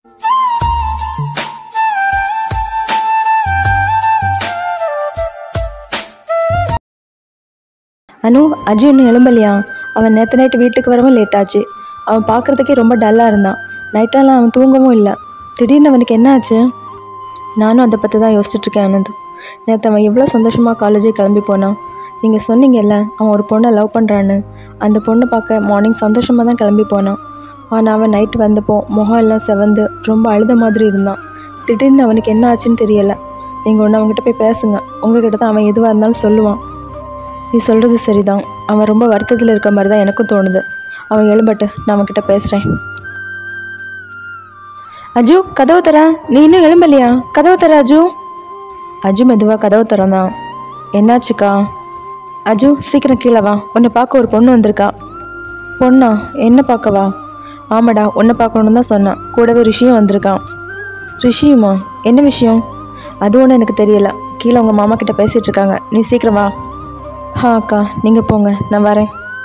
அனு அஜய் இன்னும் எழும்பலையா அவன் நேற்று நைட்டு வீட்டுக்கு வரவும் லேட் ஆச்சு அவன் பார்க்குறதுக்கே ரொம்ப டல்லாக இருந்தான் நைட்டெல்லாம் அவன் தூங்கவும் இல்லை திடீர்னு அவனுக்கு என்ன ஆச்சு நானும் அதை பற்றி தான் யோசிச்சுட்டு இருக்கேன் ஆனந்த் நேற்று அவன் எவ்வளோ சந்தோஷமாக காலேஜுக்கு கிளம்பி போனான் நீங்கள் சொன்னீங்கல்ல அவன் ஒரு பொண்ணை லவ் பண்ணுறான்னு அந்த பொண்ணை பார்க்க மார்னிங் சந்தோஷமாக தான் கிளம்பி போனான் ஆனால் அவன் நைட்டு வந்தப்போ முகம் எல்லாம் செவந்து ரொம்ப அழுத மாதிரி இருந்தான் திடீர்னு அவனுக்கு என்ன ஆச்சுன்னு தெரியலை நீங்கள் ஒன்று அவன்கிட்ட போய் பேசுங்க உங்ககிட்ட தான் அவன் எதுவாக இருந்தாலும் சொல்லுவான் நீ சொல்கிறது சரிதான் அவன் ரொம்ப வருத்தத்தில் இருக்க மாதிரி தான் எனக்கும் தோணுது அவன் எழும்பட்டு நான் அவன்கிட்ட பேசுகிறேன் அஜு கதவு தர நீ இன்னும் எழும்பலையா கதவு தர அஜு அஜு மெதுவாக கதவு திறந்தான் என்னாச்சுக்கா அஜு சீக்கிரம் கீழே வா உன்னை பார்க்க ஒரு பொண்ணு வந்திருக்கா பொண்ணா என்ன பார்க்கவா ஆமாடா உன்னை பார்க்கணுன்னு தான் சொன்னான் கூடவே ரிஷியும் வந்திருக்கான் ரிஷியுமா என்ன விஷயம் அது ஒன்றும் எனக்கு தெரியல கீழே உங்கள் மாமா கிட்ட பேசிகிட்டு இருக்காங்க நீ சீக்கிரம் வா ஆ அக்கா நீங்கள் போங்க நான் வரேன்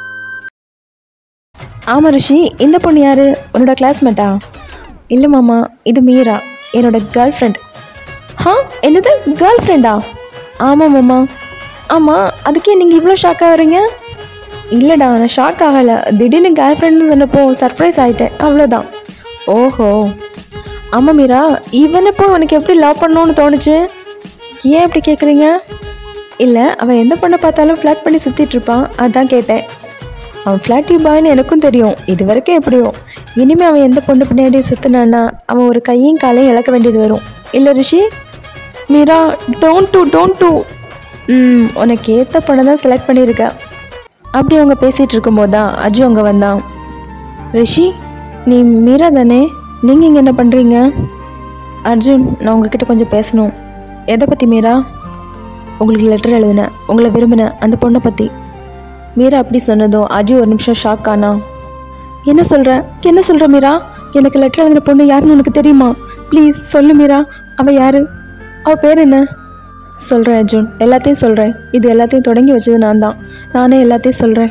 ஆமாம் ரிஷி இந்த பொண்ணு யாரு உன்னோட கிளாஸ்மேட்டா இல்லை மாமா இது மீரா என்னோட கேர்ள் ஃப்ரெண்ட் ஆ என்னது கேர்ள் ஃப்ரெண்டா ஆமாம் மாமா ஆமாம் அதுக்கே நீங்கள் இவ்வளோ ஷாக் ஆகுறீங்க இல்லைடா நான் ஷாக் ஆகலை திடீர்னு கேர்ள் ஃப்ரெண்டுன்னு சொன்னப்போ சர்ப்ரைஸ் ஆகிட்டேன் அவ்வளோதான் ஓஹோ ஆமாம் மீரா இவனப்போ உனக்கு எப்படி லவ் பண்ணணும்னு தோணுச்சு ஏன் இப்படி கேட்குறீங்க இல்லை அவன் எந்த பொண்ணை பார்த்தாலும் ஃப்ளாட் பண்ணி சுற்றிட்டு இருப்பான் அதான் கேட்டேன் அவன் ஃப்ளாட்டி பாய்னு எனக்கும் தெரியும் இது வரைக்கும் எப்படியோ இனிமேல் அவன் எந்த பொண்ணு பின்னாடி சுற்றினான்னா அவன் ஒரு கையும் காலையும் இழக்க வேண்டியது வரும் இல்லை Rishi Meera don't do don't do ம் உனக்கு ஏற்ற பொண்ணை தான் செலக்ட் பண்ணியிருக்க அப்படி அவங்க பேசிகிட்டு இருக்கும்போது தான் அஜு அங்கே வந்தான் ரிஷி நீ மீரா தானே நீங்கள் இங்கே என்ன பண்ணுறீங்க அர்ஜுன் நான் உங்ககிட்ட கொஞ்சம் பேசணும் எதை பற்றி மீரா உங்களுக்கு லெட்டர் எழுதினேன் உங்களை விரும்பினேன் அந்த பொண்ணை பற்றி மீரா அப்படி சொன்னதும் அஜி ஒரு நிமிஷம் ஷாக் ஆனா என்ன சொல்கிற என்ன சொல்கிற மீரா எனக்கு லெட்டர் எழுதின பொண்ணு யாருன்னு உனக்கு தெரியுமா ப்ளீஸ் சொல்லு மீரா அவள் யாரு அவள் பேர் என்ன சொல்கிறேன் அர்ஜுன் எல்லாத்தையும் சொல்கிறேன் இது எல்லாத்தையும் தொடங்கி வச்சது நான் தான் நானே எல்லாத்தையும் சொல்கிறேன்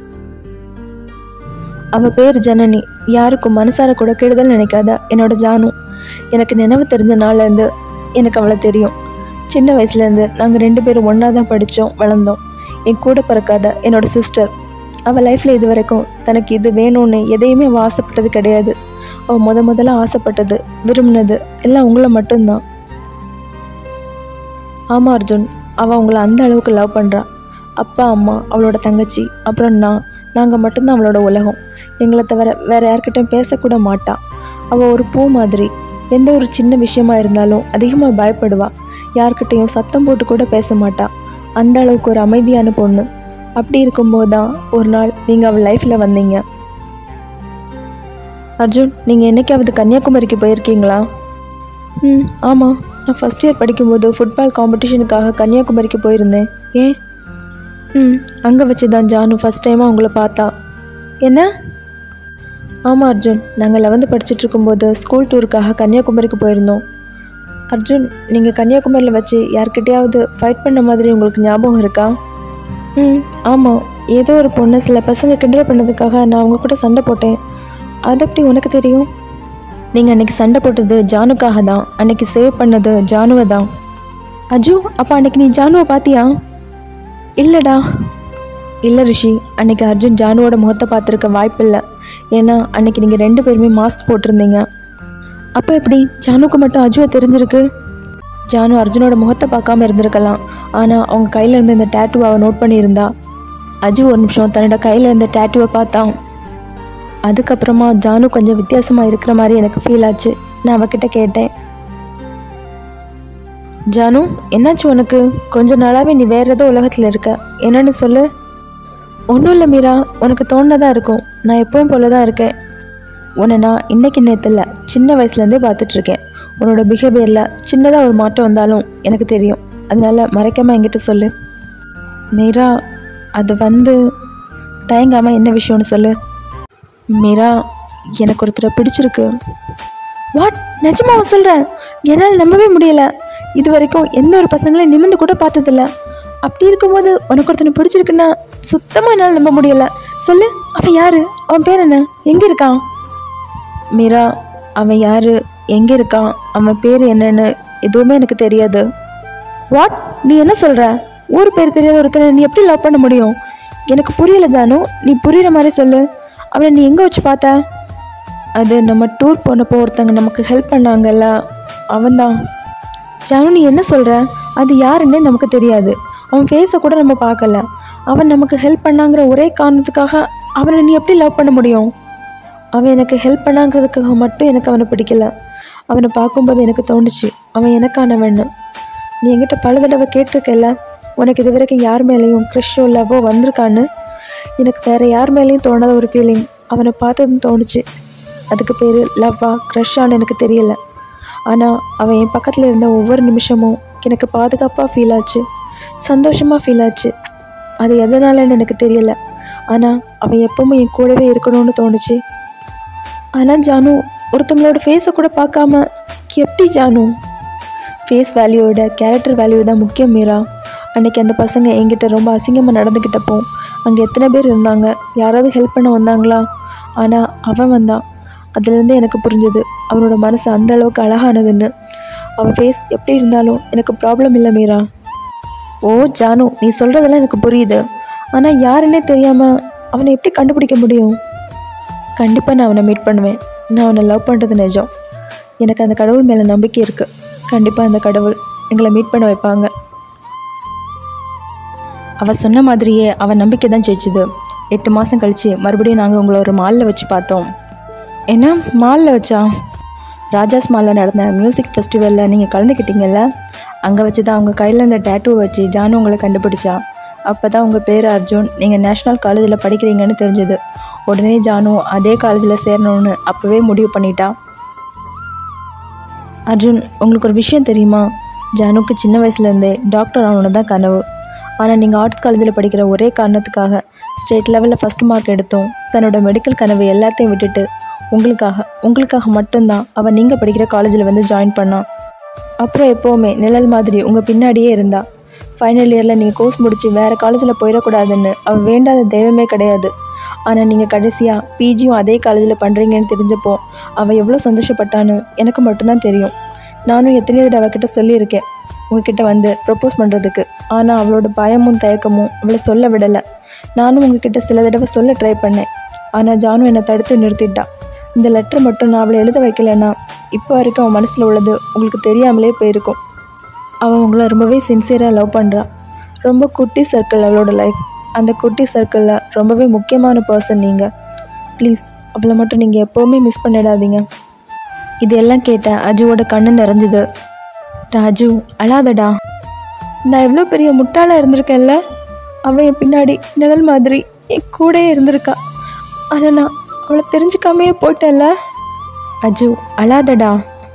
அவள் பேர் ஜனனி யாருக்கும் மனசார கூட கெடுதல் நினைக்காத என்னோட ஜானு எனக்கு நினைவு தெரிஞ்ச நாள்லேருந்து எனக்கு அவளை தெரியும் சின்ன வயசுலேருந்து நாங்கள் ரெண்டு பேரும் ஒன்றா தான் படித்தோம் வளர்ந்தோம் என் கூட பிறக்காத என்னோட சிஸ்டர் அவள் லைஃப்பில் இது வரைக்கும் தனக்கு இது வேணும்னு எதையுமே அவள் ஆசைப்பட்டது கிடையாது அவள் முத முதல்ல ஆசைப்பட்டது விரும்பினது எல்லாம் உங்களை மட்டும்தான் ஆமாம் அர்ஜுன் அவள் உங்களை அந்த அளவுக்கு லவ் பண்ணுறா அப்பா அம்மா அவளோட தங்கச்சி அப்புறம் நான் நாங்கள் மட்டும்தான் அவளோட உலகம் எங்களை தவிர வேறு யார்கிட்டையும் பேசக்கூட மாட்டா அவள் ஒரு பூ மாதிரி எந்த ஒரு சின்ன விஷயமா இருந்தாலும் அதிகமாக பயப்படுவா யார்கிட்டையும் சத்தம் போட்டு கூட பேச மாட்டா அந்த அளவுக்கு ஒரு அமைதியான பொண்ணு அப்படி இருக்கும்போது தான் ஒரு நாள் நீங்கள் அவள் லைஃப்பில் வந்தீங்க அர்ஜுன் நீங்கள் என்னைக்காவது கன்னியாகுமரிக்கு போயிருக்கீங்களா ம் ஆமாம் நான் ஃபஸ்ட் இயர் படிக்கும்போது ஃபுட்பால் காம்படிஷனுக்காக கன்னியாகுமரிக்கு போயிருந்தேன் ஏன் ம் அங்கே வச்சு தான் ஜானு ஃபஸ்ட் டைமாக உங்களை பார்த்தா என்ன ஆமாம் அர்ஜுன் நாங்கள் லெவன்த்து படிச்சுட்டு இருக்கும்போது ஸ்கூல் டூருக்காக கன்னியாகுமரிக்கு போயிருந்தோம் அர்ஜுன் நீங்கள் கன்னியாகுமரியில் வச்சு யார்கிட்டயாவது ஃபைட் பண்ண மாதிரி உங்களுக்கு ஞாபகம் இருக்கா ம் ஆமாம் ஏதோ ஒரு பொண்ணு சில பசங்க கிண்டல் பண்ணதுக்காக நான் அவங்க கூட சண்டை போட்டேன் அது எப்படி உனக்கு தெரியும் நீங்கள் அன்னைக்கு சண்டை போட்டது ஜானுக்காக தான் அன்னைக்கு சேவ் பண்ணது ஜானுவை தான் அஜு அப்போ அன்னைக்கு நீ ஜானுவை பார்த்தியா இல்லைடா இல்லை ரிஷி அன்னைக்கு அர்ஜுன் ஜானுவோட முகத்தை பார்த்துருக்க வாய்ப்பில்லை ஏன்னா அன்னைக்கு நீங்கள் ரெண்டு பேருமே மாஸ்க் போட்டிருந்தீங்க அப்போ எப்படி ஜானுக்கு மட்டும் அஜுவை தெரிஞ்சிருக்கு ஜானு அர்ஜுனோட முகத்தை பார்க்காம இருந்திருக்கலாம் ஆனால் அவங்க கையில் இருந்த இந்த டேட்டுவை அவள் நோட் பண்ணியிருந்தா அஜு ஒரு நிமிஷம் தன்னோட கையில் இருந்த டேட்டுவை பார்த்தான் அதுக்கப்புறமா ஜானு கொஞ்சம் வித்தியாசமாக இருக்கிற மாதிரி எனக்கு ஃபீல் ஆச்சு நான் அவகிட்ட கேட்டேன் ஜானு என்னாச்சு உனக்கு கொஞ்ச நாளாகவே நீ வேற ஏதோ உலகத்தில் இருக்க என்னன்னு சொல்லு ஒன்றும் இல்லை மீரா உனக்கு தோணுனதா இருக்கும் நான் எப்பவும் போல தான் இருக்கேன் உன்னை நான் இன்னைக்கு நேரத்தில் சின்ன வயசுலேருந்தே பார்த்துட்ருக்கேன் உன்னோட பிஹேவியரில் சின்னதாக ஒரு மாற்றம் வந்தாலும் எனக்கு தெரியும் அதனால மறைக்காமல் என்கிட்ட சொல்லு மீரா அது வந்து தயங்காமல் என்ன விஷயம்னு சொல்லு மீரா எனக்கு ஒருத்தரை பிடிச்சிருக்கு வாட் நிஜமாவா சொல்கிறேன் என்னால் நம்பவே முடியல இது வரைக்கும் எந்த ஒரு பசங்களையும் நிமிந்து கூட பார்த்ததில்ல அப்படி இருக்கும்போது உனக்கு ஒருத்தனை பிடிச்சிருக்குன்னா சுத்தமாக என்னால் நம்ப முடியல சொல்லு அவன் யாரு அவன் பேர் என்ன எங்கே இருக்கான் மீரா அவன் யார் எங்கே இருக்கான் அவன் பேர் என்னன்னு எதுவுமே எனக்கு தெரியாது வாட் நீ என்ன சொல்கிற ஊர் பேர் தெரியாத ஒருத்தனை நீ எப்படி லவ் பண்ண முடியும் எனக்கு புரியல ஜானு நீ புரியுற மாதிரி சொல்லு அவனை நீ எங்கே வச்சு பார்த்த அது நம்ம டூர் போனப்போ ஒருத்தங்க நமக்கு ஹெல்ப் பண்ணாங்கல்ல அவன்தான் ஜானு நீ என்ன சொல்கிற அது யாருன்னே நமக்கு தெரியாது அவன் ஃபேஸை கூட நம்ம பார்க்கல அவன் நமக்கு ஹெல்ப் பண்ணாங்கிற ஒரே காரணத்துக்காக அவனை நீ எப்படி லவ் பண்ண முடியும் அவன் எனக்கு ஹெல்ப் பண்ணாங்கிறதுக்காக மட்டும் எனக்கு அவனை பிடிக்கல அவனை பார்க்கும்போது எனக்கு தோணுச்சு அவன் எனக்கானவன்னு நீ என்கிட்ட பல தடவை கேட்டிருக்கல உனக்கு இது வரைக்கும் யார் மேலேயும் க்ரிஷோ லவ்வோ வந்திருக்கான்னு எனக்கு வேறு யார் மேலேயும் தோணாத ஒரு ஃபீலிங் அவனை பார்த்ததும் தோணுச்சு அதுக்கு பேர் லவ்வா க்ரஷ்ஷான்னு எனக்கு தெரியல ஆனால் அவன் என் பக்கத்தில் இருந்த ஒவ்வொரு நிமிஷமும் எனக்கு பாதுகாப்பாக ஃபீல் ஆச்சு சந்தோஷமாக ஃபீல் ஆச்சு அது எதனாலன்னு எனக்கு தெரியல ஆனால் அவன் எப்பவும் என் கூடவே இருக்கணும்னு தோணுச்சு ஆனால் ஜானு ஒருத்தங்களோட ஃபேஸை கூட பார்க்காம எப்படி ஜானு ஃபேஸ் வேல்யூவோட கேரக்டர் வேல்யூ தான் முக்கியம் மீரா அன்னைக்கு அந்த பசங்க என்கிட்ட ரொம்ப அசிங்கமாக நடந்துக்கிட்டப்போ அங்கே எத்தனை பேர் இருந்தாங்க யாராவது ஹெல்ப் பண்ண வந்தாங்களா ஆனால் அவன் வந்தான் அதுலேருந்து எனக்கு புரிஞ்சது அவனோட மனசு அந்த அளவுக்கு அழகானதுன்னு அவன் ஃபேஸ் எப்படி இருந்தாலும் எனக்கு ப்ராப்ளம் இல்லை மீரா ஓ ஜானு நீ சொல்கிறதெல்லாம் எனக்கு புரியுது ஆனால் யாருன்னே தெரியாமல் அவனை எப்படி கண்டுபிடிக்க முடியும் கண்டிப்பாக நான் அவனை மீட் பண்ணுவேன் நான் அவனை லவ் பண்ணுறது நிஜம் எனக்கு அந்த கடவுள் மேலே நம்பிக்கை இருக்குது கண்டிப்பாக அந்த கடவுள் எங்களை மீட் பண்ண வைப்பாங்க அவள் சொன்ன மாதிரியே அவன் நம்பிக்கை தான் ஜெயிச்சுது எட்டு மாதம் கழித்து மறுபடியும் நாங்கள் உங்களை ஒரு மாலில் வச்சு பார்த்தோம் என்ன மாலில் வச்சா ராஜாஸ் மாலில் நடந்த மியூசிக் ஃபெஸ்டிவலில் நீங்கள் கலந்துக்கிட்டீங்கல்ல அங்கே வச்சு தான் அவங்க கையில் இருந்த டேட்டூ வச்சு ஜானு உங்களை கண்டுபிடிச்சா அப்போ தான் உங்கள் பேர் அர்ஜுன் நீங்கள் நேஷ்னல் காலேஜில் படிக்கிறீங்கன்னு தெரிஞ்சது உடனே ஜானு அதே காலேஜில் சேரணும்னு அப்போவே முடிவு பண்ணிட்டா அர்ஜுன் உங்களுக்கு ஒரு விஷயம் தெரியுமா ஜானுக்கு சின்ன வயசுலேருந்தே டாக்டர் ஆகணும் தான் கனவு ஆனால் நீங்கள் ஆர்ட்ஸ் காலேஜில் படிக்கிற ஒரே காரணத்துக்காக ஸ்டேட் லெவலில் ஃபஸ்ட் மார்க் எடுத்தோம் தன்னோட மெடிக்கல் கனவு எல்லாத்தையும் விட்டுட்டு உங்களுக்காக உங்களுக்காக மட்டும்தான் அவள் நீங்கள் படிக்கிற காலேஜில் வந்து ஜாயின் பண்ணான் அப்புறம் எப்போவுமே நிழல் மாதிரி உங்கள் பின்னாடியே இருந்தா ஃபைனல் இயரில் நீங்கள் கோர்ஸ் முடித்து வேறு காலேஜில் போயிடக்கூடாதுன்னு அவள் வேண்டாத தெய்வமே கிடையாது ஆனால் நீங்கள் கடைசியாக பிஜியும் அதே காலேஜில் பண்ணுறீங்கன்னு தெரிஞ்சப்போ அவள் எவ்வளோ சந்தோஷப்பட்டான்னு எனக்கு மட்டும்தான் தெரியும் நானும் எத்தனையோ தடவை அவகிட்ட சொல்லியிருக்கேன் உங்ககிட்ட வந்து ப்ரப்போஸ் பண்ணுறதுக்கு ஆனால் அவளோட பயமும் தயக்கமும் அவளை சொல்ல விடலை நானும் உங்ககிட்ட சில தடவை சொல்ல ட்ரை பண்ணேன் ஆனால் ஜானு என்னை தடுத்து நிறுத்திட்டா இந்த லெட்டர் மட்டும் நான் அவளை எழுத வைக்கலைன்னா இப்போ வரைக்கும் அவன் மனசில் உள்ளது உங்களுக்கு தெரியாமலே போயிருக்கும் அவள் உங்களை ரொம்பவே சின்சியராக லவ் பண்ணுறா ரொம்ப குட்டி சர்க்கிள் அவளோட லைஃப் அந்த குட்டி சர்க்கிளில் ரொம்பவே முக்கியமான பர்சன் நீங்கள் ப்ளீஸ் அவளை மட்டும் நீங்கள் எப்போவுமே மிஸ் பண்ணிடாதீங்க இதெல்லாம் கேட்ட அஜுவோட கண்ணு நிறைஞ்சுது டா அஜு அழாதடா நான் எவ்வளோ பெரிய முட்டாளாக இருந்திருக்கேன்ல அவன் என் பின்னாடி நிழல் மாதிரி என் கூடயே இருந்திருக்கா ஆனால் நான் அவளை தெரிஞ்சுக்காமையே போயிட்டேன்ல அஜு அழாதடா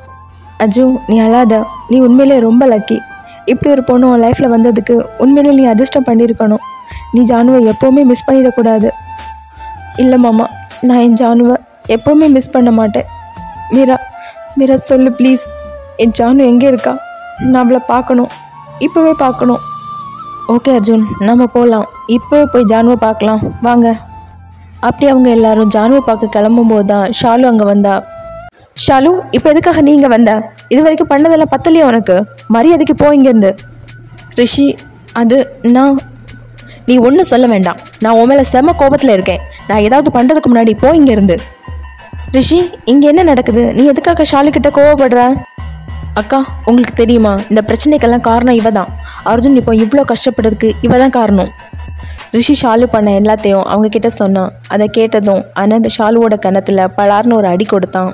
அஜு நீ அழாத நீ உண்மையிலே ரொம்ப லக்கி இப்படி ஒரு பொண்ணு உன் லைஃப்பில் வந்ததுக்கு உண்மையிலே நீ அதிர்ஷ்டம் பண்ணியிருக்கணும் நீ ஜானுவை எப்போவுமே மிஸ் பண்ணிடக்கூடாது இல்லை மாமா நான் என் ஜானுவை எப்போவுமே மிஸ் பண்ண மாட்டேன் மீரா மீரா சொல்லு ப்ளீஸ் என் ஜானு எங்கே இருக்கா நான் அவளை பார்க்கணும் இப்போவே பார்க்கணும் ஓகே அர்ஜுன் நம்ம போகலாம் இப்போவே போய் ஜானுவை பார்க்கலாம் வாங்க அப்படி அவங்க எல்லாரும் ஜானுவை பார்க்க கிளம்பும்போது தான் ஷாலு அங்கே வந்தா ஷாலு இப்போ எதுக்காக நீ இங்கே வந்த இது வரைக்கும் பண்ணதெல்லாம் பத்தலையா உனக்கு மரியாதைக்கு போ இங்கேருந்து ரிஷி அது நான் நீ ஒன்றும் சொல்ல வேண்டாம் நான் உன் மேலே செம கோபத்தில் இருக்கேன் நான் ஏதாவது பண்ணுறதுக்கு முன்னாடி போ இங்கேருந்து ரிஷி இங்கே என்ன நடக்குது நீ எதுக்காக ஷாலு கிட்ட கோவப்படுற அக்கா உங்களுக்கு தெரியுமா இந்த பிரச்சனைக்கெல்லாம் காரணம் இவ தான் அர்ஜுன் இப்போ இவ்வளோ கஷ்டப்படுறதுக்கு இவ தான் காரணம் ரிஷி ஷாலு பண்ண எல்லாத்தையும் அவங்க கிட்ட சொன்னான் அதை கேட்டதும் அனந்த் ஷாலுவோட கன்னத்தில் பலார்னு ஒரு அடி கொடுத்தான்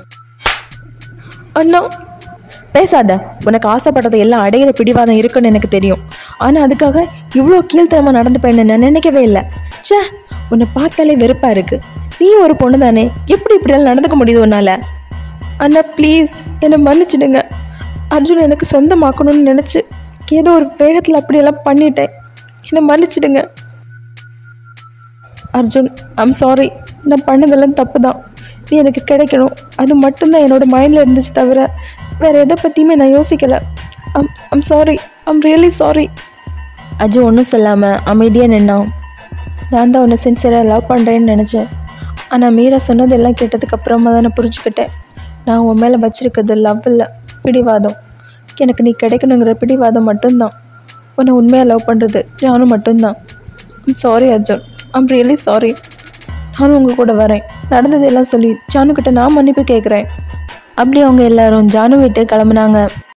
அண்ணா பேசாத உனக்கு ஆசைப்பட்டதை எல்லாம் அடையிற பிடிவாதம் இருக்குன்னு எனக்கு தெரியும் ஆனால் அதுக்காக இவ்வளோ கீழ்த்தரமாக நடந்துப்பேன்னு நான் நினைக்கவே இல்லை ச்சே உன்னை பார்த்தாலே வெறுப்பாக இருக்கு நீ ஒரு பொண்ணு தானே எப்படி இப்படியெல்லாம் நடந்துக்க முடியுது உன்னால அண்ணா ப்ளீஸ் என்னை மன்னிச்சிடுங்க அர்ஜுன் எனக்கு சொந்தமாக்கணும்னு நினச்சி ஏதோ ஒரு வேகத்தில் அப்படியெல்லாம் பண்ணிட்டேன் என்னை மன்னிச்சிடுங்க அர்ஜுன் ஐம் சாரி நான் பண்ணதெல்லாம் தப்பு தான் நீ எனக்கு கிடைக்கணும் அது மட்டும்தான் என்னோட மைண்டில் இருந்துச்சு தவிர வேறு எதை பற்றியுமே நான் யோசிக்கலை I'm I'm sorry I'm really sorry Aju ஒன்றும் சொல்லாமல் அமைதியாக நின்னான் நான் தான் உன்னை சின்சியராக லவ் பண்ணுறேன்னு நினச்சேன் ஆனால் மீரா சொன்னதெல்லாம் கேட்டதுக்கு அப்புறமா தான் நான் புரிஞ்சுக்கிட்டேன் நான் உன் மேலே வச்சிருக்கிறது லவ் இல்லை பிடிவாதம் எனக்கு நீ கிடைக்கணுங்கிற பிடிவாதம் மட்டும்தான் உன்னை உண்மையாக லவ் பண்ணுறது ஜானு மட்டும்தான் I'm sorry Arjun I'm really sorry நானும் உங்கள் கூட வரேன் நடந்ததெல்லாம் சொல்லி ஜானு கிட்ட நான் மன்னிப்பு கேட்குறேன் அப்படி அவங்க எல்லாரும் ஜானு விட்டு கிளம்புனாங்க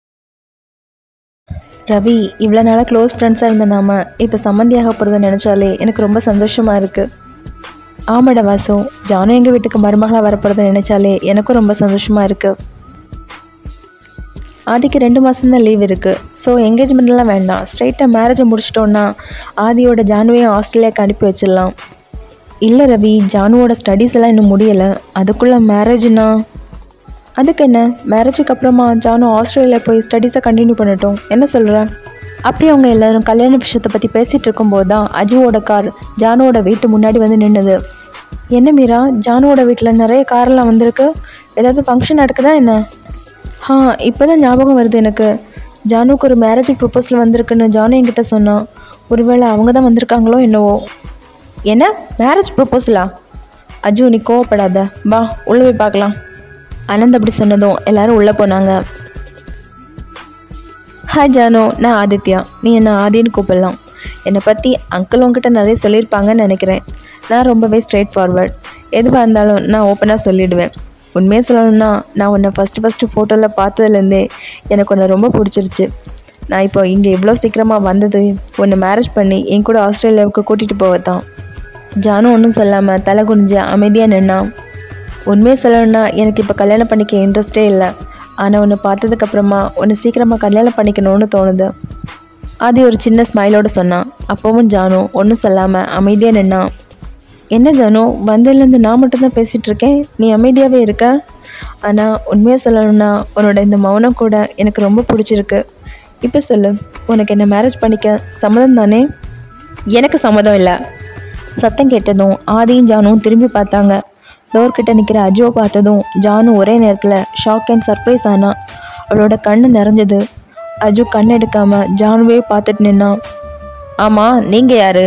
ரவி இவ்வளோ நாளாக க்ளோஸ் ஃப்ரெண்ட்ஸாக இருந்த நாம இப்போ சம்மந்தியாக போகிறத நினச்சாலே எனக்கு ரொம்ப சந்தோஷமாக இருக்குது ஆமாடா வாசு ஜானு எங்கள் வீட்டுக்கு மருமகளாக வரப்போகிறத நினச்சாலே எனக்கும் ரொம்ப சந்தோஷமாக இருக்குது ஆதிக்கு ரெண்டு மாதம்தான் லீவ் இருக்குது ஸோ என்கேஜ்மெண்ட்லாம் வேண்டாம் ஸ்ட்ரைட்டாக மேரேஜை முடிச்சிட்டோன்னா ஆதியோட ஜானுவையும் ஆஸ்திரேலியாவுக்கு அனுப்பி வச்சிடலாம் இல்லை ரவி ஜானுவோட ஸ்டடீஸ் எல்லாம் இன்னும் முடியலை அதுக்குள்ளே மேரேஜ்னா அதுக்கு என்ன மேரேஜுக்கு அப்புறமா ஜானு ஆஸ்திரேலியா போய் ஸ்டடீஸை கண்டினியூ பண்ணட்டும் என்ன சொல்கிற அப்படி அவங்க எல்லாரும் கல்யாண விஷயத்தை பற்றி பேசிகிட்டு இருக்கும்போது தான் அஜுவோட கார் ஜானுவோட வீட்டு முன்னாடி வந்து நின்றுது என்ன மீரா ஜானுவோட வீட்டில் நிறைய காரெல்லாம் வந்திருக்கு ஏதாவது ஃபங்க்ஷன் நடக்குதா என்ன ஆ இப்போ தான் ஞாபகம் வருது எனக்கு ஜானுக்கு ஒரு மேரேஜ் ப்ரொப்போசல் வந்திருக்குன்னு ஜானு என்கிட்ட சொன்னான் ஒருவேளை அவங்க தான் வந்திருக்காங்களோ என்னவோ என்ன மேரேஜ் ப்ரொப்போசலா அஜு நீ கோவப்படாத வா உள்ளே போய் பார்க்கலாம் அனந்த் அப்படி சொன்னதும் எல்லாரும் உள்ளே போனாங்க ஹாய் ஜானு நான் ஆதித்யா நீ என்ன ஆதின்னு கூப்பிடலாம் என்னை பற்றி அங்கிள் உங்ககிட்ட நிறைய சொல்லியிருப்பாங்கன்னு நினைக்கிறேன் நான் ரொம்பவே ஸ்ட்ரெயிட் ஃபார்வர்ட் எதுவாக இருந்தாலும் நான் ஓப்பனாக சொல்லிடுவேன் உண்மையாக சொல்லணும்னா நான் உன்னை ஃபஸ்ட்டு ஃபஸ்ட்டு ஃபோட்டோவில் பார்த்ததுலேருந்தே எனக்கு உன்னை ரொம்ப பிடிச்சிருச்சு நான் இப்போ இங்கே இவ்வளோ சீக்கிரமாக வந்தது உன்னை மேரேஜ் பண்ணி என் கூட ஆஸ்திரேலியாவுக்கு கூட்டிகிட்டு போவதான் ஜானு ஒன்றும் சொல்லாமல் தலை குனிஞ்சு அமைதியாக நின்னான் உண்மையை சொல்லணும்னா எனக்கு இப்போ கல்யாணம் பண்ணிக்க இன்ட்ரெஸ்டே இல்லை ஆனால் உன்னை பார்த்ததுக்கப்புறமா உன்னை சீக்கிரமாக கல்யாணம் பண்ணிக்கணும்னு தோணுது ஆதி ஒரு சின்ன ஸ்மைலோட சொன்னான் அப்போவும் ஜானு ஒன்றும் சொல்லாமல் அமைதியாக நின்னான் என்ன ஜானு வந்ததுலேருந்து நான் மட்டும்தான் பேசிகிட்டு இருக்கேன் நீ அமைதியாகவே இருக்க ஆனால் உண்மையாக சொல்லணும்னா உன்னோட இந்த மௌனம் கூட எனக்கு ரொம்ப பிடிச்சிருக்கு இப்போ சொல்லு உனக்கு என்ன மேரேஜ் பண்ணிக்க சம்மதம் தானே எனக்கு சம்மதம் இல்லை சத்தம் கேட்டதும் ஆதியும் ஜானுவும் திரும்பி பார்த்தாங்க டோர் கிட்ட நிற்கிற அஜுவை பார்த்ததும் ஜானு ஒரே நேரத்தில் ஷாக் அண்ட் சர்ப்ரைஸ் ஆனா அவளோட கண்ணு நிறைஞ்சது அஜு கண் எடுக்காம ஜானுவே பார்த்துட்டு நின்னான் ஆமாம் நீங்கள் யாரு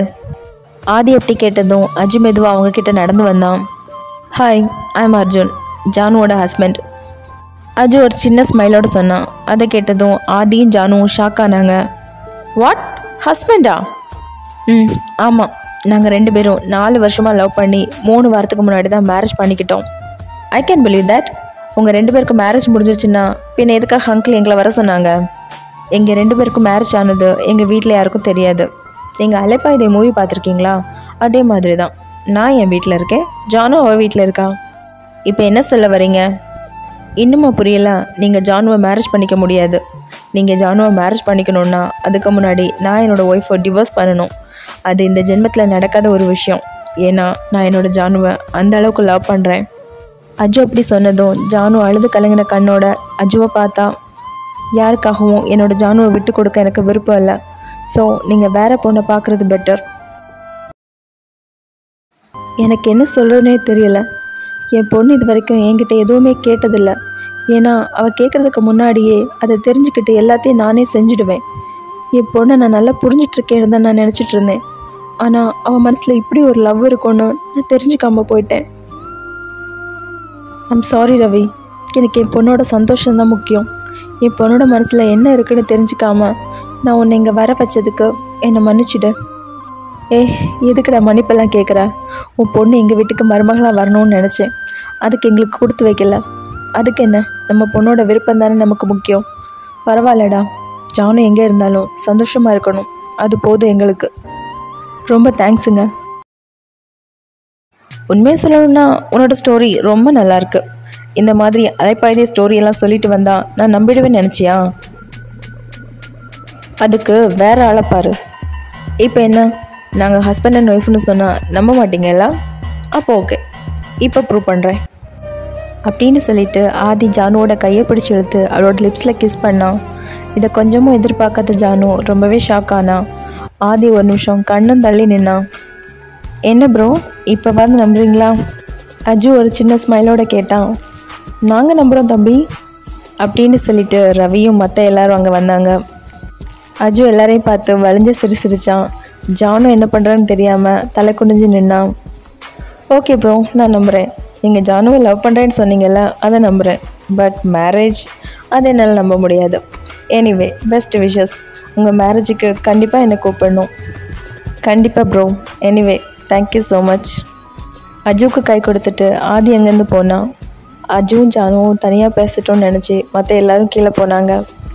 ஆதி அப்படி கேட்டதும் அஜு மெதுவாக அவங்க கிட்ட நடந்து வந்தான் ஹாய் ஐம் அர்ஜுன் ஜானுவோட ஹஸ்பண்ட் அஜு ஒரு சின்ன ஸ்மைலோட சொன்னான் அதை கேட்டதும் ஆதியும் ஜானுவும் ஷாக் ஆனாங்க வாட் ஹஸ்பண்டா ம் ஆமாம் நாங்கள் ரெண்டு பேரும் நாலு வருஷமாக லவ் பண்ணி மூணு வாரத்துக்கு முன்னாடி தான் மேரேஜ் பண்ணிக்கிட்டோம் ஐ கேன் பிலீவ் தட் உங்கள் ரெண்டு பேருக்கு மேரேஜ் முடிஞ்சிருச்சுன்னா பின்ன எதுக்காக அங்கிள் எங்களை வர சொன்னாங்க எங்கள் ரெண்டு பேருக்கும் மேரேஜ் ஆனது எங்கள் வீட்டில் யாருக்கும் தெரியாது நீங்கள் அலைப்பாயுதே மூவி பார்த்துருக்கீங்களா அதே மாதிரி தான் நான் என் வீட்டில் இருக்கேன் ஜானும் அவள் வீட்டில் இருக்கா இப்போ என்ன சொல்ல வரீங்க இன்னுமா புரியல நீங்கள் ஜானுவை மேரேஜ் பண்ணிக்க முடியாது நீங்கள் ஜானுவை மேரேஜ் பண்ணிக்கணுன்னா அதுக்கு முன்னாடி நான் என்னோடய ஒய்ஃபை டிவோர்ஸ் பண்ணணும் அது இந்த ஜென்மத்தில் நடக்காத ஒரு விஷயம் ஏன்னா நான் என்னோட ஜானுவை அந்த அளவுக்கு லவ் பண்ணுறேன் அஜு அப்படி சொன்னதும் ஜானு அழுது கலங்கின கண்ணோட அஜுவை பார்த்தா யாருக்காகவும் என்னோட ஜானுவை விட்டு கொடுக்க எனக்கு விருப்பம் இல்லை ஸோ நீங்கள் வேற பொண்ணை பார்க்குறது பெட்டர் எனக்கு என்ன சொல்கிறதுனே தெரியல என் பொண்ணு இது வரைக்கும் என்கிட்ட எதுவுமே கேட்டதில்ல ஏன்னா அவள் கேட்குறதுக்கு முன்னாடியே அதை தெரிஞ்சுக்கிட்டு எல்லாத்தையும் நானே செஞ்சுடுவேன் என் பொண்ணை நான் நல்லா புரிஞ்சிட்ருக்கேன்னு தான் நான் நினச்சிட்டு இருந்தேன் ஆனால் அவன் மனசில் இப்படி ஒரு லவ் இருக்கும்னு நான் தெரிஞ்சுக்காம போயிட்டேன் ஐம் சாரி ரவி எனக்கு என் பொண்ணோட சந்தோஷம் தான் முக்கியம் என் பொண்ணோட மனசில் என்ன இருக்குன்னு தெரிஞ்சுக்காம நான் உன்னை இங்கே வர வச்சதுக்கு என்னை மன்னிச்சிடு ஏய் எதுக்குடா மன்னிப்பெல்லாம் கேட்குற உன் பொண்ணு எங்கள் வீட்டுக்கு மருமகளாக வரணும்னு நினச்சேன் அதுக்கு எங்களுக்கு கொடுத்து வைக்கல அதுக்கு என்ன நம்ம பொண்ணோட விருப்பம் தானே நமக்கு முக்கியம் பரவாயில்லடா ஜானு எங்கே இருந்தாலும் சந்தோஷமாக இருக்கணும் அது போதும் எங்களுக்கு ரொம்ப தேங்க்ஸுங்க உண்மையை சொல்லணும்னா உன்னோட ஸ்டோரி ரொம்ப நல்லா இருக்கு இந்த மாதிரி அலைப்பாய்தே ஸ்டோரி எல்லாம் சொல்லிட்டு வந்தா நான் நம்பிடுவேன்னு நினச்சியா அதுக்கு வேற ஆளை பாரு இப்போ என்ன நாங்கள் ஹஸ்பண்ட் அண்ட் ஒய்ஃப்னு சொன்னால் நம்ப மாட்டீங்களா அப்போ ஓகே இப்போ ப்ரூவ் பண்ணுறேன் அப்படின்னு சொல்லிட்டு ஆதி ஜானுவோட கையை பிடிச்சி இழுத்து அவளோட லிப்ஸில் கிஸ் பண்ணான் இதை கொஞ்சமும் எதிர்பார்க்காத ஜானு ரொம்பவே ஷாக் ஆனா ஆதி ஒரு நிமிஷம் கண்ணும் தள்ளி நின்னான் என்ன ப்ரோ இப்போ வந்து நம்புறீங்களா அஜு ஒரு சின்ன ஸ்மைலோட கேட்டான் நாங்கள் நம்புகிறோம் தம்பி அப்படின்னு சொல்லிட்டு ரவியும் மற்ற எல்லாரும் அங்கே வந்தாங்க அஜு எல்லாரையும் பார்த்து வலிஞ்ச சிரி சிரிச்சான் ஜானு என்ன பண்ணுறான்னு தெரியாமல் தலை குனிஞ்சு நின்னான் ஓகே ப்ரோ நான் நம்புகிறேன் நீங்கள் ஜானுவை லவ் பண்ணுறேன்னு சொன்னீங்கல்ல அதை நம்புகிறேன் பட் மேரேஜ் அது என்னால் நம்ப முடியாது எனிவே பெஸ்ட் விஷஸ் உங்கள் மேரேஜுக்கு கண்டிப்பாக என்னை கூப்பிடணும் கண்டிப்பாக bro anyway thank you so much அஜுவுக்கு கை கொடுத்துட்டு ஆதி அங்கேருந்து போனான் அஜுவும் ஜானுவும் தனியாக பேசட்டோம்னு நினச்சி மற்ற எல்லாரும் கீழே போனாங்க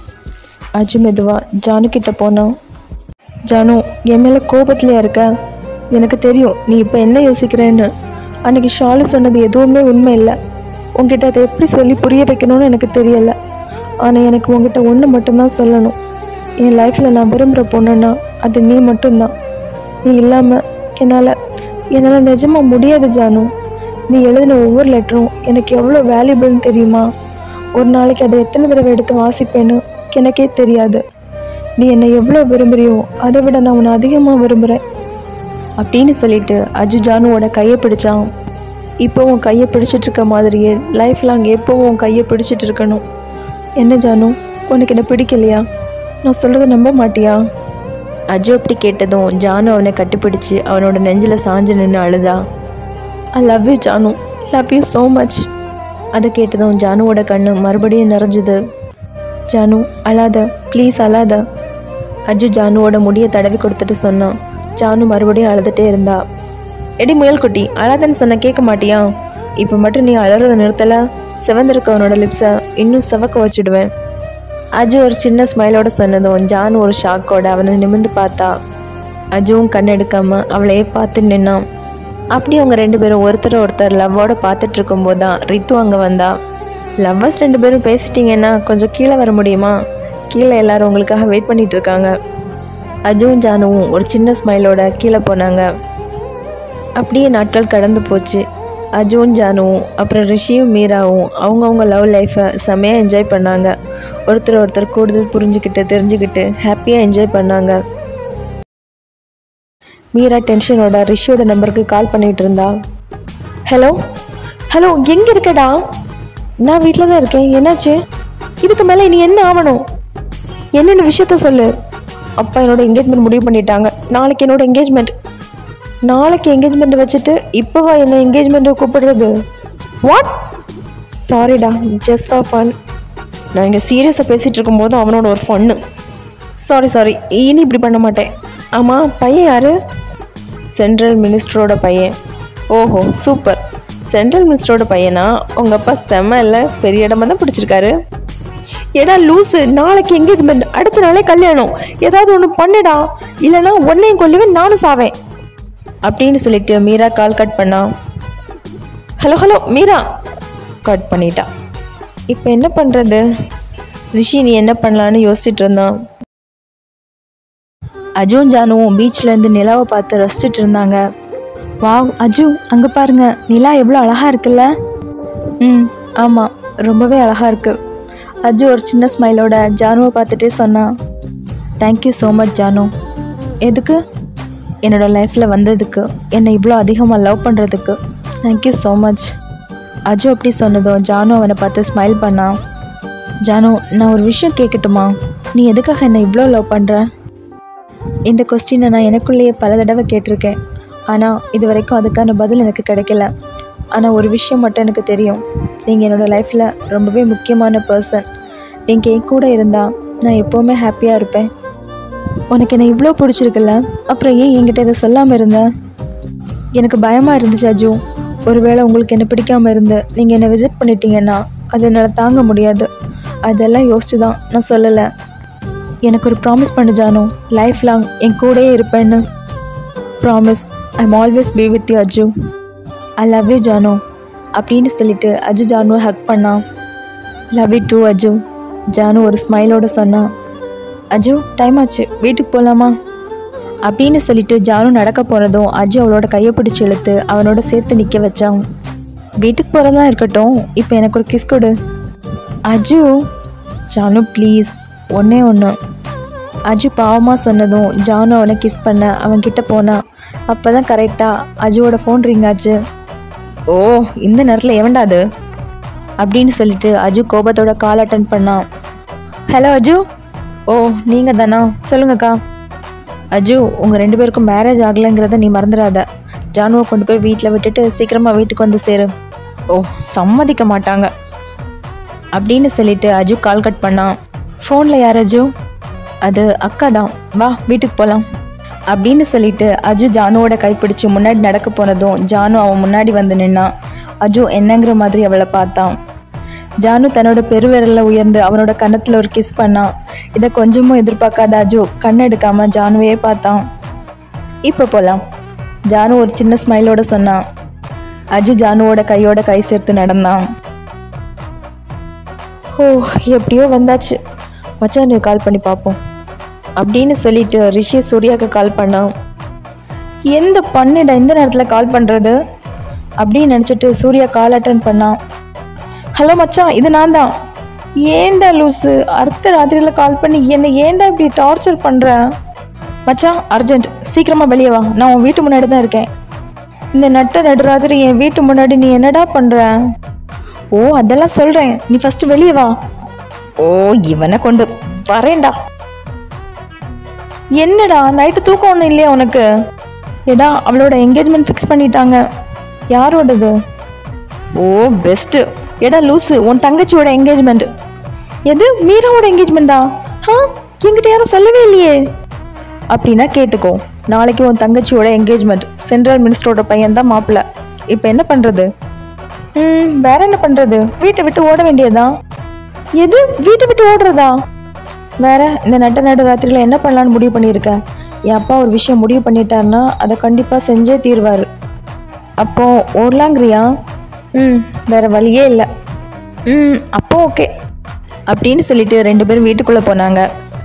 அஜு மெதுவாக ஜானு கிட்ட போனான் ஜானு என் மேலே கோபத்துலையா இருக்க எனக்கு தெரியும் நீ இப்போ என்ன யோசிக்கிறேன்னு அன்னைக்கு ஷாலு சொன்னது எதுவுமே உண்மை இல்லை உங்ககிட்ட அதை எப்படி சொல்லி புரிய வைக்கணும்னு எனக்கு தெரியலை ஆனால் எனக்கு உங்ககிட்ட ஒன்று மட்டும்தான் சொல்லணும் என் லைஃப்பில் நான் விரும்புகிற பொண்ணுன்னா அது நீ மட்டும்தான் நீ இல்லாமல் என்னால் என்னால் நிஜமாக முடியாது ஜானு நீ எழுதின ஒவ்வொரு லெட்டரும் எனக்கு எவ்வளோ வேல்யூபிள்னு தெரியுமா ஒரு நாளைக்கு அதை எத்தனை தடவை எடுத்து வாசிப்பேன்னு எனக்கே தெரியாது நீ என்னை எவ்வளோ விரும்புறியோ அதை விட நான் உன்னை அதிகமாக விரும்புகிறேன் அப்படின்னு சொல்லிட்டு அஜு ஜானுவோட கையை பிடிச்சான் இப்போ உன் கையை பிடிச்சிட்டு இருக்க மாதிரியே லைஃப் லாங் எப்போவும் உன் கையை பிடிச்சிட்டு இருக்கணும் என்ன ஜானு உனக்கு என்ன பிடிக்கலையா நான் சொல்கிறத நம்ப மாட்டியா அஜு அப்படி கேட்டதும் ஜானு அவனை கட்டிப்பிடிச்சு அவனோட நெஞ்சில் சாஞ்சு நின்று அழுதா I love you Jaanu love you so much அதை கேட்டதும் ஜானுவோட கண்ணு மறுபடியும் நிறைஞ்சுது ஜானு அழாத ப்ளீஸ் அழாத அஜு ஜானுவோட முடியை தடவி கொடுத்துட்டு சொன்னான் ஜானு மறுபடியும் அழுதுகிட்டே இருந்தா எடி முயல் குட்டி அழாதன்னு சொன்ன கேட்க மாட்டியா இப்போ மட்டும் நீ அழறத நிறுத்தல சிவந்திருக்க அவனோட லிப்ஸை இன்னும் சிவக்க வச்சுடுவேன் அஜு ஒரு சின்ன ஸ்மைலோட சொன்னதும் ஜானு ஒரு ஷாக்கோட அவனை நிமிர்ந்து பார்த்தா அஜுவும் கண்ணெடுக்காம அவளையே பார்த்து நின்னான் அப்படி அவங்க ரெண்டு பேரும் ஒருத்தர் ஒருத்தர் லவ்வோட பார்த்துட்டு இருக்கும்போது தான் ரித்து அங்கே வந்தா லவ்வர்ஸ் ரெண்டு பேரும் பேசிட்டீங்கன்னா கொஞ்சம் கீழே வர முடியுமா கீழே எல்லாரும் உங்களுக்காக வெயிட் பண்ணிட்டு இருக்காங்க அஜுவும் ஜானுவும் ஒரு சின்ன ஸ்மைலோட கீழே போனாங்க அப்படியே நாட்கள் கடந்து போச்சு அஜுவும் ஜானுவும் அப்புறம் ரிஷியும் மீராவும் அவங்கவுங்க லவ் லைஃப்பை செம்மையாக என்ஜாய் பண்ணாங்க ஒருத்தர் ஒருத்தர் கூடுதல் புரிஞ்சுக்கிட்டு தெரிஞ்சுக்கிட்டு ஹாப்பியாக என்ஜாய் பண்ணாங்க மீரா டென்ஷனோட ரிஷியோட நம்பருக்கு கால் பண்ணிட்டு இருந்தா ஹலோ ஹலோ எங்கே இருக்கடா நான் வீட்டில் தான் இருக்கேன் என்னாச்சு இதுக்கு மேலே நீ என்ன ஆகணும் என்னென்ன விஷயத்த சொல்லு அப்பா என்னோட என்கேஜ்மெண்ட் முடிவு பண்ணிட்டாங்க நாளைக்கு என்னோட என்கேஜ்மெண்ட் நாளைக்கு என்கேஜ்மெண்ட் வச்சுட்டு இப்போவா என்ன என்கேஜ்மெண்ட்டை கூப்பிடுறது வாட் சாரிடா ஜஸ்ட் ஃபார் ஃபன் நான் இங்கே சீரியஸாக பேசிகிட்டு இருக்கும்போது அவனோட ஒரு ஃபன்னு சாரி சாரி இனி இப்படி பண்ண மாட்டேன் ஆமாம் பையன் யாரு சென்ட்ரல் மினிஸ்டரோட பையன் ஓஹோ சூப்பர் சென்ட்ரல் மினிஸ்டரோட பையனா உங்கள் அப்பா செம்ம இல்லை பெரிய இடமா தான் பிடிச்சிருக்காரு ஏடா லூசு நாளைக்கு என்கேஜ்மெண்ட் அடுத்த நாளே கல்யாணம் ஏதாவது ஒன்று பண்ணுடா இல்லைன்னா உன்னையும் கொல்லுவேன் நானும் சாவேன் அப்படின்னு சொல்லிட்டு மீரா கால் கட் பண்ணா ஹலோ ஹலோ மீரா கட் பண்ணிட்டா இப்போ என்ன பண்ணுறது ரிஷி நீ என்ன பண்ணலான்னு யோசிச்சுட்டு இருந்தான் அஜுவும் ஜானுவும் பீச்ல இருந்து நிலாவை பார்த்து ரசிச்சிட்டு இருந்தாங்க வாவ் அஜு அங்கே பாருங்க நிலா எவ்வளோ அழகா இருக்குல்ல ம் ஆமாம் ரொம்பவே அழகா இருக்கு அஜு ஒரு சின்ன ஸ்மைலோட ஜானுவை பார்த்துட்டே சொன்னான் தேங்க்யூ ஸோ மச் ஜானு எதுக்கு என்னோட லைஃப்பில் வந்ததுக்கு என்னை இவ்வளோ அதிகமாக லவ் பண்ணுறதுக்கு தேங்க்யூ ஸோ மச் அஜு அப்படி சொன்னதும் ஜானு அவனை பார்த்து ஸ்மைல் பண்ணான் ஜானு நான் ஒரு விஷயம் கேட்கட்டுமா நீ எதுக்காக என்னை இவ்வளோ லவ் பண்ணுற இந்த கொஸ்டினை நான் எனக்குள்ளேயே பல தடவை கேட்டிருக்கேன் ஆனால் இது வரைக்கும் அதுக்கான பதில் எனக்கு கிடைக்கல ஆனால் ஒரு விஷயம் மட்டும் எனக்கு தெரியும் நீங்கள் என்னோடய லைஃப்பில் ரொம்பவே முக்கியமான பர்சன் நீங்கள் என் கூட இருந்தால் நான் எப்போவுமே ஹாப்பியாக இருப்பேன் உனக்கு என்னை இவ்வளோ பிடிச்சிருக்குல்ல அப்புறம் ஏன் என்கிட்ட இதை சொல்லாமல் இருந்த எனக்கு பயமாக இருந்துச்சு அஜு ஒருவேளை உங்களுக்கு என்ன பிடிக்காம இருந்து நீங்கள் என்னை விசிட் பண்ணிட்டீங்கன்னா அது என்னால் தாங்க முடியாது அதெல்லாம் யோசிச்சு தான் நான் சொல்லலை எனக்கு ஒரு ப்ராமிஸ் பண்ணு ஜானு லைஃப் லாங் என் கூடயே இருப்பேன்னு promise I am always be with you Aju I love you Jaanu அப்படின்னு சொல்லிட்டு அஜு ஜானுவை ஹக் பண்ணான் love you too Aju Jaanu ஒரு ஸ்மைலோட சொன்னான் அஜு டைம் ஆச்சு வீட்டுக்கு போகலாமா அப்படின்னு சொல்லிட்டு ஜானு நடக்க போனதும் அஜு அவளோட கையை பிடிச்சி இழுத்து அவனோட சேர்த்து நிற்க வச்சான் வீட்டுக்கு போகிறதா இருக்கட்டும் இப்போ எனக்கு ஒரு கிஸ் கொடு அஜு ஜானு ப்ளீஸ் ஒன்றே ஒன்று அஜு பாவமாக சொன்னதும் ஜானு அவனை கிஸ் பண்ண அவன் கிட்ட போனான் அப்போ தான் கரெக்டாக அஜுவோட ஃபோன் ரிங் ஆச்சு ஓ இந்த நேரத்தில் எவன்டா அது அப்படின்னு சொல்லிட்டு அஜு கோபத்தோட கால் அட்டன் பண்ணான் ஹலோ அஜு ஓ நீங்கள் தானா சொல்லுங்கக்கா அஜு உங்கள் ரெண்டு பேருக்கும் மேரேஜ் ஆகலைங்கிறத நீ மறந்துடாத ஜானுவை கொண்டு போய் வீட்டில் விட்டுட்டு சீக்கிரமாக வீட்டுக்கு வந்து சேரு ஓ சம்மதிக்க மாட்டாங்க அப்படின்னு சொல்லிட்டு அஜு கால் கட் பண்ணான் ஃபோனில் யார் அஜு அது அக்கா தான் வா வீட்டுக்கு போகலாம் அப்படின்னு சொல்லிட்டு அஜு ஜானுவோட கைப்பிடிச்சு முன்னாடி நடக்க போனதும் ஜானு அவன் முன்னாடி வந்து நின்னான் அஜு என்னங்கிற மாதிரி அவளை பார்த்தான் ஜானு தன்னோட பெருவிரல்ல உயர்ந்து அவனோட கன்னத்தில் ஒரு கிஸ் பண்ணான் இதை கொஞ்சமும் எதிர்பார்க்காத அஜு கண்ணெடுக்காம ஜானுவையே பார்த்தான் இப்போ போகலாம் ஜானு ஒரு சின்ன ஸ்மைலோட சொன்னான் அஜு ஜானுவோட கையோட கை சேர்த்து நடந்தான் ஓ எப்படியோ வந்தாச்சு மச்சான் நீ கால் பண்ணி பார்ப்போம் அப்படின்னு சொல்லிட்டு ரிஷி சூர்யாவுக்கு கால் பண்ணான் எந்த பண்ணிட இந்த நேரத்தில் கால் பண்ணுறது அப்படின்னு நினச்சிட்டு சூர்யா கால் அட்டன் பண்ணான் ஹலோ மச்சான் இது நான் தான் ஏன்டா லூஸு அடுத்த ராத்திரியில் கால் பண்ணி என்னை ஏன்டா இப்படி டார்ச்சர் பண்ணுற மச்சான் அர்ஜென்ட் சீக்கிரமாக வெளியே வா நான் உன் வீட்டு முன்னாடி தான் இருக்கேன் இந்த நட்ட நடுராத்திரி என் வீட்டு முன்னாடி நீ என்னடா பண்ணுற ஓ அதெல்லாம் சொல்கிறேன் நீ ஃபஸ்ட்டு வெளியே வா ஓ இவனை கொண்டு வரேன்டா என்னடா நைட்டு தூக்கம் ஒன்றும் இல்லையா உனக்கு எடா அவளோட என்கேஜ்மெண்ட் ஃபிக்ஸ் பண்ணிட்டாங்க யாரோடது ஓ பெஸ்ட்டு எடா லூசு உன் தங்கச்சியோட என்கேஜ்மெண்ட் எது மீராவோட என்கேஜ்மெண்ட்டா ஆ என்கிட்ட யாரும் சொல்லவே இல்லையே அப்படின்னா கேட்டுக்கோ நாளைக்கு உன் தங்கச்சியோட என்கேஜ்மெண்ட் சென்ட்ரல் மினிஸ்டரோட பையன் தான் மாப்பிள்ள இப்போ என்ன பண்ணுறது ம் வேற என்ன பண்ணுறது வீட்டை விட்டு ஓட வேண்டியதுதான் எது வீட்டை விட்டு ஓடுறதா வேற இந்த நட்ட நடு ராத்திரியில் என்ன பண்ணலான்னு முடிவு பண்ணியிருக்க என் அப்பா ஒரு விஷயம் முடிவு பண்ணிட்டாருன்னா அதை கண்டிப்பாக செஞ்சே தீர்வார் அப்போ ஓடலாங்கிறியா ம் வேற வழியே இல்லை ம் அப்போ ஓகே அப்படின்னு சொல்லிட்டு ரெண்டு பேரும் வீட்டுக்குள்ளே போனாங்க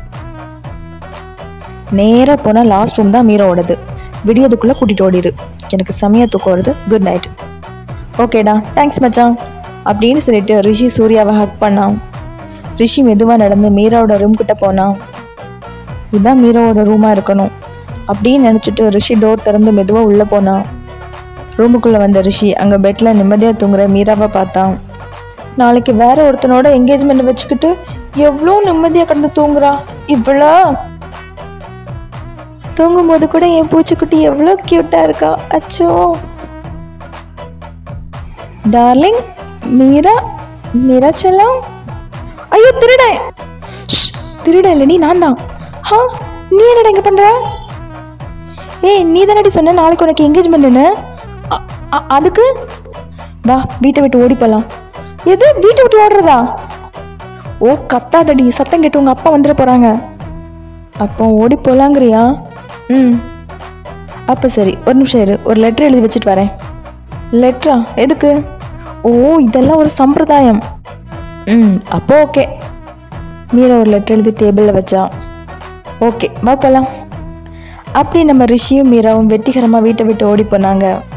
நேராக போனால் லாஸ்ட் ரூம் தான் மீரோடது விடியதுக்குள்ளே கூட்டிகிட்டு ஓடிடு எனக்கு செமையாக தூக்கம் வருது குட் நைட் ஓகேடா தேங்க்ஸ் மச்சான் அப்படின்னு சொல்லிட்டு ரிஷி சூர்யாவை ஹக் பண்ணான் ரிஷி மெதுவாக நடந்து மீராவோட ரூம் கிட்ட போனான் இதுதான் மீராவோட ரூமாக இருக்கணும் அப்படின்னு நினச்சிட்டு ரிஷி டோர் திறந்து மெதுவாக உள்ளே போனான் ரூமுக்குள்ளே வந்த ரிஷி அங்கே பெட்டில் நிம்மதியாக தூங்குற மீராவை பார்த்தான் நாளைக்கு வேற ஒருத்தனோட என்கேஜ்மெண்ட் வச்சுக்கிட்டு எவ்வளோ நிம்மதியாக கிடந்து தூங்குறா இவ்வளோ தூங்கும்போது கூட என் பூச்சிக்குட்டி எவ்வளோ க்யூட்டாக இருக்கா அச்சோ டார்லிங் மீரா மீரா செல்லம் ஐயோ திருடன் ஷ், திருடன் இல்லை நீ நான் தான் ஹா நீ என்னடா இங்கே பண்ணுற ஏய் நீ தானடி சொன்ன நாளைக்கு உனக்கு என்கேஜ்மெண்ட்னு அதுக்கு வா வீட்டை விட்டு ஓடி போகலாம் எது வீட்டை விட்டு ஓடுறதா ஓ கத்தாதடி சத்தம் கேட்டு உங்கள் அப்பா வந்துட போகிறாங்க அப்போ ஓடி போகலாங்கிறியா ம் அப்போ சரி ஒரு நிமிஷம் இரு ஒரு லெட்டர் எழுதி வச்சுட்டு வரேன் லெட்டரா எதுக்கு ஓ இதெல்லாம் ஒரு சம்பிரதாயம் ம் அப்போ ஓகே மீரா ஒரு லெட்டர் எழுதி டேபிளில் வச்சா ஓகே வா போகலாம் அப்படி நம்ம ரிஷியும் மீராவும் வெற்றிகரமாக வீட்டை விட்டு ஓடி போனாங்க